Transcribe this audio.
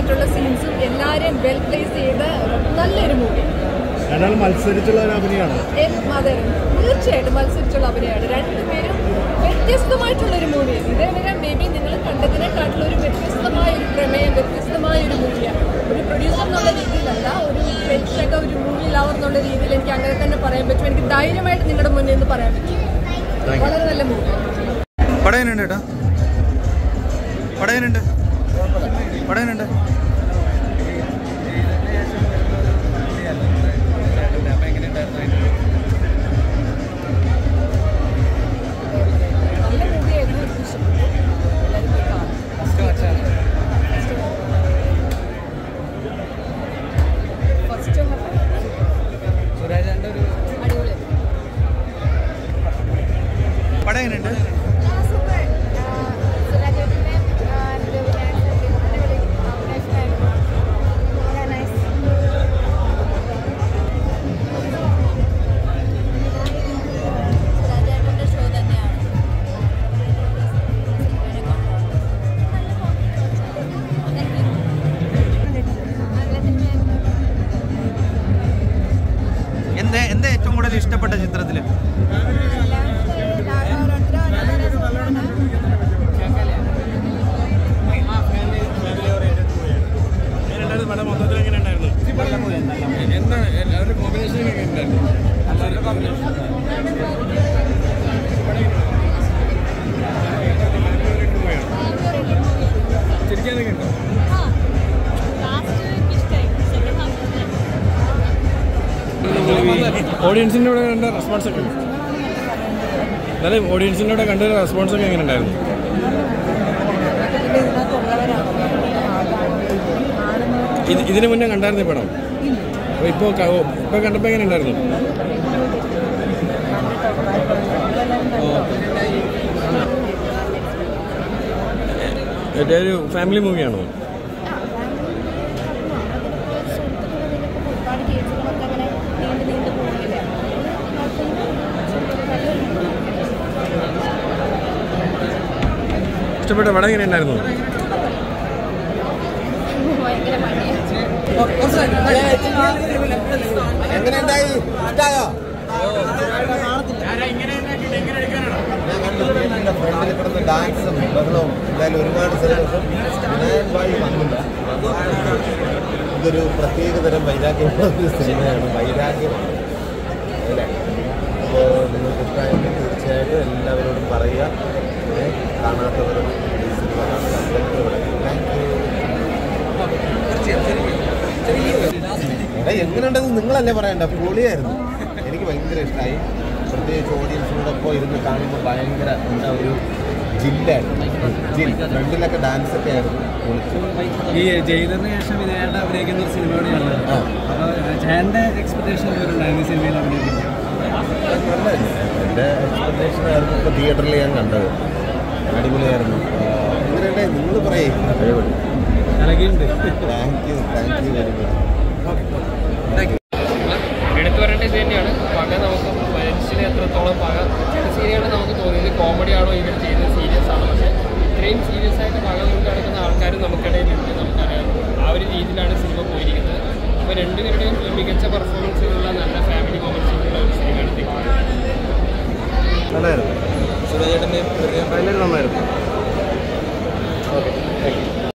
ആയിട്ടുള്ള സീൻസും എല്ലാവരെയും well place ചെയ്ത നല്ലൊരു മൂവി രണ്ടാൾ മത്സരിച്ചുള്ള ഒരു അഭിനയമാണ് അതെ തീർച്ചയായിട്ടും മത്സരിച്ചുള്ള അഭിനയമാണ് രണ്ടുപേരും വ്യത്യസ്തമായിട്ടുള്ള ഒരു മൂവി ഇതേവരെ മേ ബി നിങ്ങൾ കണ്ടതിനെക്കാട്ടിലും ഒരു വ്യത്യസ്തമായ ഒരു പ്രമേയം വ്യത്യസ്തമായ ഒരു മൂവിയാണ് ഒരു പ്രൊഡ്യൂസർ എന്നുള്ള രീതിയിലല്ല ഒരു പ്രേക്ഷക ഒരു മൂവി ലവർ എന്നുള്ള രീതിയിൽ എനിക്ക് അങ്ങനെ തന്നെ പറയാൻ പറ്റും എനിക്ക് ധൈര്യമായിട്ട് നിങ്ങളുടെ മുന്നിൽ നിന്ന് പറയാൻ പറ്റും വളരെ നല്ല മൂവി പടം എങ്ങനെയുണ്ട് ഏട്ടാ പടം എങ്ങനെയുണ്ട് പടം എങ്ങനെയുണ്ട് നല്ല മൂവിയായിരുന്നു എനിക്ക് ഇഷ്ടപ്പെട്ടു എല്ലാവരും പോയി കാണും ഫസ്റ്റ് അടിപൊളി പടം എങ്ങനെയുണ്ട് ഷോ തന്നെയാണ് എന്താ എന്താ ഏറ്റവും കൂടുതൽ ഇഷ്ടപ്പെട്ട ചിത്രത്തില് എന്താണ് എല്ലാവരുടെ കോമ്പിനേഷൻ ഒക്കെ ഉണ്ടായിരുന്നു എല്ലാവരുടെ കോമ്പിനേഷൻ ചിരിക്കാനൊക്കെ ഉണ്ടോ ഓഡിയൻസിൻ്റെ കൂടെ കണ്ട റെസ്പോൺസ് ഒക്കെ എന്നാലും ഓഡിയൻസിൻ്റെ കൂടെ കണ്ട റെസ്പോൺസ് ഒക്കെ എങ്ങനെ ഉണ്ടായിരുന്നു ഇത് ഇതിന് മുന്നേ കണ്ടായിരുന്നു ഈ പടം അപ്പോൾ ഇപ്പോൾ ഇപ്പോൾ കണ്ടപ്പോൾ എങ്ങനെ ഉണ്ടായിരുന്നു ഒരു ഫാമിലി മൂവിയാണോ ഒരുപാട് കേസുകളൊക്കെ അങ്ങനെ നീണ്ടു നീണ്ടു പോകുന്നില്ല ഇഷ്ടപ്പെട്ട പടം എങ്ങനെ ഉണ്ടായിരുന്നു ഭയങ്കര മടിയാണ് ഫ്രണ്ടിൽ കിടന്ന് ഡാൻസും ബഹളവും എന്തായാലും ഒരുപാട് സന്തോഷം വിനായകൻ ഭായി വന്നില്ല ഇതൊരു പ്രത്യേക തരം വൈരാഗ്യമുള്ള ഒരു സിനിമയാണ് വൈരാഗ്യമാണ് അല്ലേ അപ്പോൾ നിങ്ങൾക്ക് ഇഷ്ടമായെങ്കിൽ തീർച്ചയായിട്ടും എല്ലാവരോടും പറയുക ഏ, കാണാത്തവരും ഈ സിനിമ കാണുക താങ്ക് യു എടാ എങ്ങനെയുണ്ടെന്ന് നിങ്ങളല്ലേ പറയണ്ട പൊളിയായിരുന്നു എനിക്ക് ഭയങ്കര ഇഷ്ടമായി പ്രത്യേകിച്ച് ഓഡിയൻസിനോടൊപ്പം ഇരുന്ന് കാണുമ്പോൾ ഭയങ്കര എന്താ ഒരു ജില്ലായിരുന്നു ജിൽ ഫ്രണ്ടിലൊക്കെ ഡാൻസ് ഒക്കെ ആയിരുന്നു പൊളിച്ചു ഈ ജയിലറിന് ശേഷം വിജയേട്ട അഭിനയിക്കുന്ന ഒരു സിനിമയോടെയാണ് ആ. അപ്പോൾ ചേട്ടൻ്റെ എക്സ്പെക്ടേഷൻ ഉണ്ടായിരുന്നു ഈ സിനിമയിൽ അഭിനയിക്കുന്നത് നല്ലതായിരുന്നു. എൻ്റെ എക്സ്പെക്ടേഷൻ ആയിരുന്നു ഇപ്പോൾ തിയേറ്ററിൽ ഞാൻ കണ്ടത് അടിപൊളിയായിരുന്നു എങ്ങനെയുണ്ടായി നിങ്ങൾ പറയേ അടിപൊളി ഇളകിയുണ്ട് thank you thank you very much എടുത്തു വരേണ്ട ഇത് തന്നെയാണ് പക നമുക്ക് മനുഷ്യന് എത്രത്തോളം പക ചില സീനുകൾ നമുക്ക് തോന്നിയത് കോമഡി ആണോ ഇവർ ചെയ്യുന്നത് സീരിയസ് ആണോ പക്ഷേ ഇത്രയും സീരിയസ് ആയിട്ട് പക കൊണ്ട് നടക്കുന്ന ആൾക്കാരും നമുക്കിടയിലുണ്ട് നമുക്കറിയാം ആ ഒരു രീതിയിലാണ് സിനിമ പോയിരിക്കുന്നത് അപ്പോൾ രണ്ടുപേരുടെയും മികച്ച പെർഫോമൻസിലുള്ള നല്ല ഫാമിലി മൊമെൻറ്റ്സിലുള്ള ഒരു സിനിമയാണ് തിക്ക് നല്ലതായിരുന്നു സുരേഷേട്ടൻ്റെ എല്ലാവരും നന്നായിരുന്നു ഓക്കെ താങ്ക് യു